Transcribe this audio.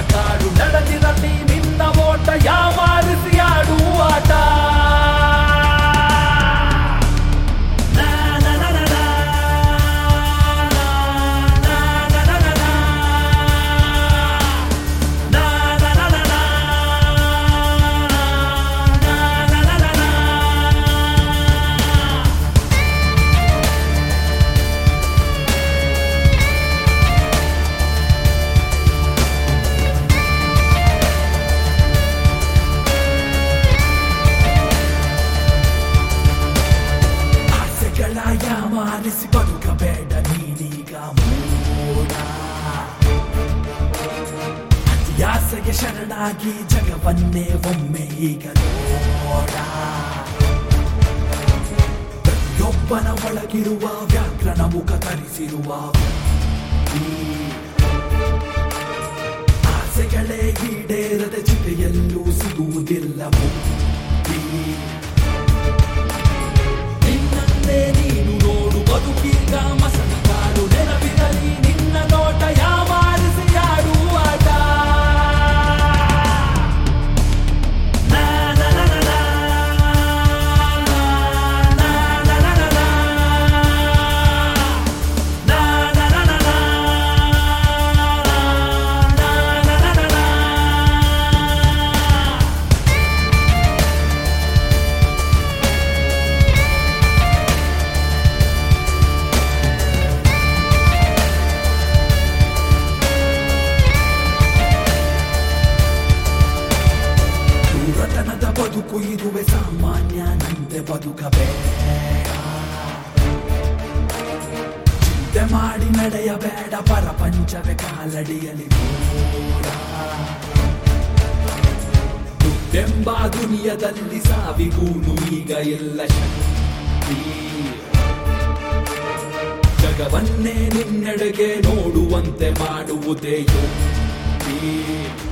ಕಾಡು ನಡೆದಿರಲಿ ನಿನ್ನ ಓಟ ಯಾವಾರಿಸಿ ಆಡು ಆಟ ನಾ, ನಾ, ನಾ, ನಾ, ನಾ. ನಾ, ನಾ, ನಾ, ನಾ, ನಾ. ನಾ, ನಾ, ನಾ, ನಾ, ನಾ. ನಾ, ನಾ, ನಾ, ನಾ, ನಾ. ಆಸೆಗಳ ಯಾಮಾರಿಸಿ ಬದುಕಬೇಡ ನೀನೀಗ ಮೂಡ ಅತಿಯಾಸೆಗೆ ಶರಣಾಗಿ ಜಗವನ್ನೇ ಒಮ್ಮೆ ಈಗ ನೋಡ ಪ್ರತಿಯೊಬ್ಬನ ಒಳಗಿರುವ ವ್ಯಾಘ್ರನ ಮುಖ ಧರಿಸಿರುವ ಈ ಆಸೆಗಳೇ ಈಡೇರದ ಚಿತೆಯಲ್ಲೂ ಸಿಗುವುದಿಲ್ಲ ಮುಕ್ತಿ ನಿನ್ನನ್ನೇ ನೀನು ನೋಡು ಬದುಕೀಗ ಮಸಣ ಕಾಡು ನೆನಪಿರಲಿ ನಿನ್ನ ನೋಟ ಯಾವಾರಿಸಿ ಆಡು ಆಟ ನಾ, ನಾ, ನಾ, ನಾ, ನಾ. ನಾ, ನಾ, ನಾ, ನಾ, ನಾ. ನಾ, ನಾ, ನಾ, ನಾ, ನಾ. ನಾ, ನಾ, ನಾ, ನಾ, ನಾ. ದೂರತನದ ಬದುಕು ಇರುವೆ ಸಾಮಾನ್ಯ ನಂತೆ ಬದುಕಬೇಡ ಚಿಂತೆ ಮಾಡಿ ನಡೆಯಬೇಡ ಪರಪಂಚವೇ ಕಾಲಡಿಯಲ್ಲಿ ಕೂಡ ದುಡ್ಡೆಂಬ ದುನಿಯದಲ್ಲಿ ಸಾವಿಗೂನು ಈಗ ಎಲ್ಲ ಶಕ್ತಿ ಜಗವನ್ನೇ ನಿನ್ನೆಡೆಗೆ ನೋಡುವಂತೆ ಮಾಡುವುದೇ ಯುಕ್ತಿ